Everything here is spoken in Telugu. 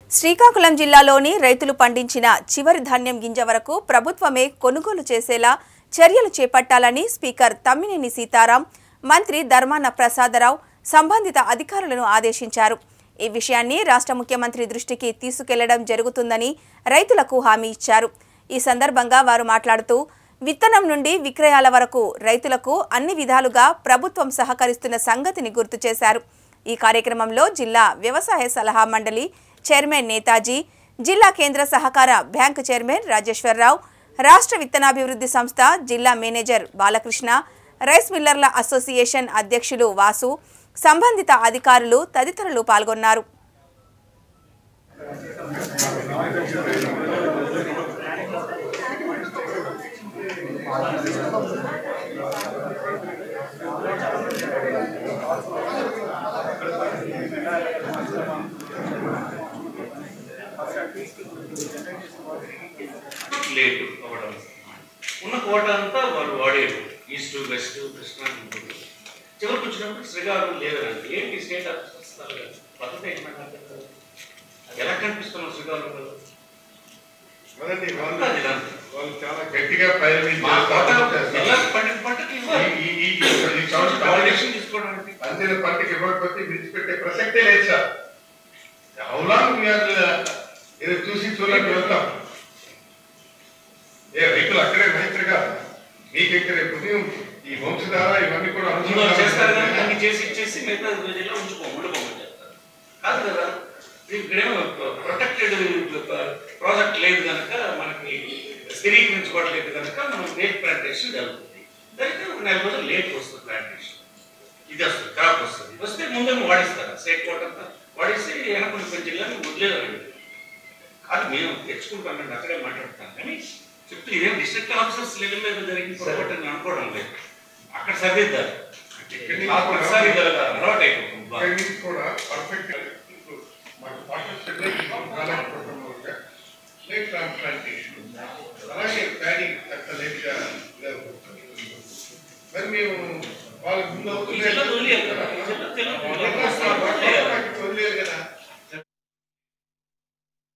శ్రీకాకుళం జిల్లాలోని రైతులు పండించిన చివరి ధాన్యం గింజ వరకు ప్రభుత్వమే కొనుగోలు చేసేలా చర్యలు చేపట్టాలని స్పీకర్ తమ్మినేని సీతారాం మంత్రి ధర్మాన ప్రసాదరావు సంబంధిత అధికారులను ఆదేశించారు ఈ విషయాన్ని రాష్ట్ర ముఖ్యమంత్రి దృష్టికి తీసుకెళ్లడం జరుగుతుందని రైతులకు హామీ ఇచ్చారు ఈ సందర్భంగా వారు మాట్లాడుతూ విత్తనం నుండి విక్రయాల వరకు రైతులకు అన్ని విధాలుగా ప్రభుత్వం సహకరిస్తున్న సంగతిని గుర్తు చేశారు ఈ కార్యక్రమంలో జిల్లా వ్యవసాయ సలహా మండలి చైర్మన్ నేతాజీ జిల్లా కేంద్ర సహకార బ్యాంకు చైర్మన్ రాజేశ్వరరావు రాష్ట్ర విత్తనాభివృద్ధి సంస్థ జిల్లా మేనేజర్ బాలకృష్ణ రైస్ మిల్లర్ల అసోసియేషన్ అధ్యక్షులు వాసు సంబంధిత అధికారులు తదితరులు పాల్గొన్నారు లేట్ అవ్వడం ఉన్న కోట అంతా వాళ్ళు వాడేరు ఈస్ట్ వెస్ట్ కృష్ణా గుంటూరు చివరికి వచ్చినప్పుడు శ్రీకాకుళం లేదండి ఏంటి స్టేట్ ఆఫీసర్ పద్ధతి ఏంటి నాకు అర్థం కాదు. ఎలా కనిపిస్తున్నాం శ్రీకాకుళంలో అదండి వాళ్ళు అంతా ఇలాంటి. వాళ్ళు చాలా గట్టిగా పైరవీ మా కోట చేస్తారు. ఎలా పండిన పంటకి ఇవ్వాలి. ఈ- ఈ- ఈ- ఈ సంవత్సరం వాల్యుయేషన్ తీసుకోవడానికి అందిన పంటకి ఇవ్వకపోతే విడిచిపెట్టే ప్రసక్తే లేదు సార్ అవులాంగ్ ఇది చూసి చూడండి వెళ్తాం ఏ రైతులు అక్కడే రైతులుగా మీకు ఇక్కడ ఉదయం ఈ వంశధార ఇవన్నీ కూడా ముందు వాళ్ళు చేస్తారు కానీ అనుసంధానం అన్ని చేసి ఇచ్చేసి మిగతా రోజుల్లో ఉంచుకోం ఉండిపోమని చెప్తారు కాదు కదా ఇక్కడేమో ప్రొటెక్టెడ్ ప్రాజెక్ట్ లేదు కనుక మనకి స్థిరీకరించుకోవట్లేదు కనుక మనం లేట్ ప్లాంటేషన్ జరుగుతుంది దానికి ఒక నెల రోజులు లేట్ వస్తుంది ప్లాంటేషన్ ఇది వస్తుంది క్రాప్ వస్తుంది వస్తే ముందే వాడిస్తారు స్టేట్ కోట్ అంతా వాడేసి వెనకొండ జిల్లాని వదిలేదండి కాదు మేము తెచ్చుకుంటామండి అక్కడే మాట్లాడతాం కానీ చెప్తూ ఇదేం డిస్ట్రిక్ట్ ఆఫీసర్స్ లెవెల్ మీద జరిగిన పొరపాటు అని అనుకోవడం లేదు అక్కడ సరిదిద్దాలి ఇక్కడి నుంచి మాకు కూడా- ఒకసారి ఇది అలవాటు అయిపోతుంది బాగా. ఇక్కడి నుంచి కూడా పర్ఫెక్ట్ మన పార్టిసిపేట్ లేట్ ట్రాన్స్ప్లాంటేషన్ అలాగే ప్యాడింగ్ అక్కడ లేట్గా మరి మేము వాళ్ళకి ముందు ఈ జిల్లా తొలియాలి కదా ఈ జిల్లా తెలుగు వదిలేదు కదా